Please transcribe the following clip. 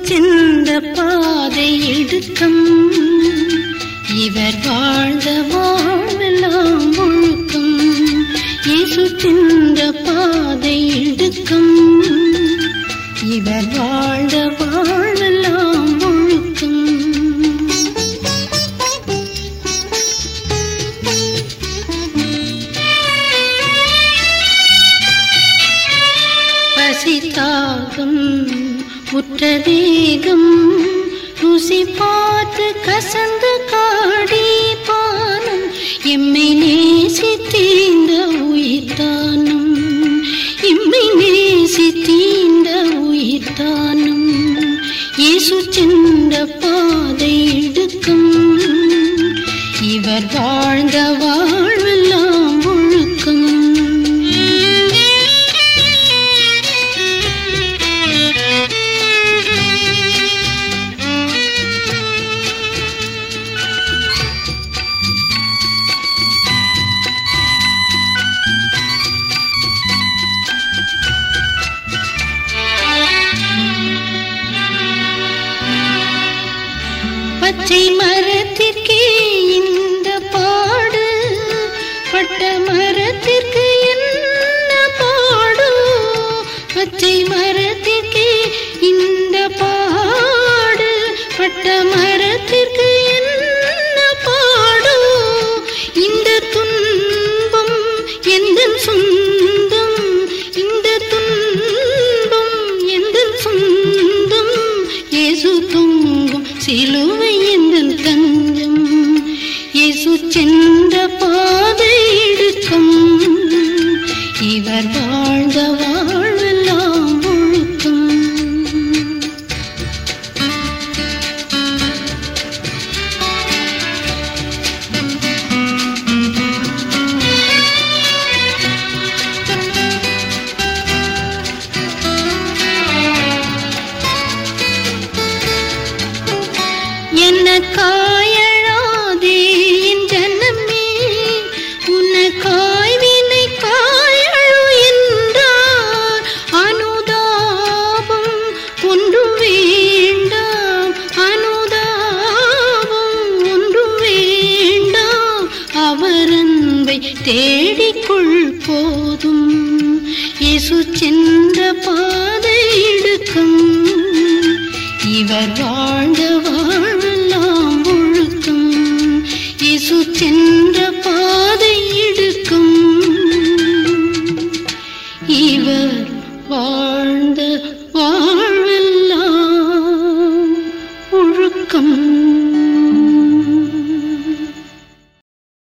சென்ற பாதை இடுக்கம் இவர் வாழ்ந்த வாழ்வெல்லாம் ஒழுக்கம் இயேசு சென்ற பாதை இடுக்கம் இவர் வாழ்ந்த வாழ்வெல்லாம் ஒழுக்கம் பசித்தாகம் உற்ற தேகம் ருசி பார்த்து கசந்து காடி பானம் எம்மை நேசித்தீந்த உயிர்த்தானும் எம்மை நேசித்தீந்த உயிர்த்தானும் இயேசு சென்ற பாதை இடுக்கும் இவர் வாழ்ந்த வாழ்வெல்லாம் ஒழுக்கம் பச்சை மரத்திற்கே இந்த பாடு பட்ட மரத்திற்கு என்ன பாடு பச்சை மரத்திற்கே இந்த பாடு பட்ட மரத்திற்கு என்ன பாடு இந்த துன்பம் எந்த சொந்தம் இந்த துன்பம் எந்த சொந்தம் இயேசு தொங்கும் சிலுவை எந்த தஞ்சம் இயேசு சென்ற பாதை இடுக்கம் இவர் வாழ்ந்த வாழ்வெல்லாம் ஒழுக்கம் என்ன காயழாதே என் ஜனமே உன்ன காய்வினை காயழு என்றார் அனுதாபம் ஒன்று வேண்டாம் அனுதாபம் ஒன்று வேண்டாம் அவர் அன்பை தேடிக்கொள் போதும் இயேசு சென்ற பாதை இடுக்கும் இவர் வாழ்ந்த வாழ்வெல்லாம் ஒழுக்கம் இயேசு சென்ற பாதை இடுக்கும் இவர் வாழ்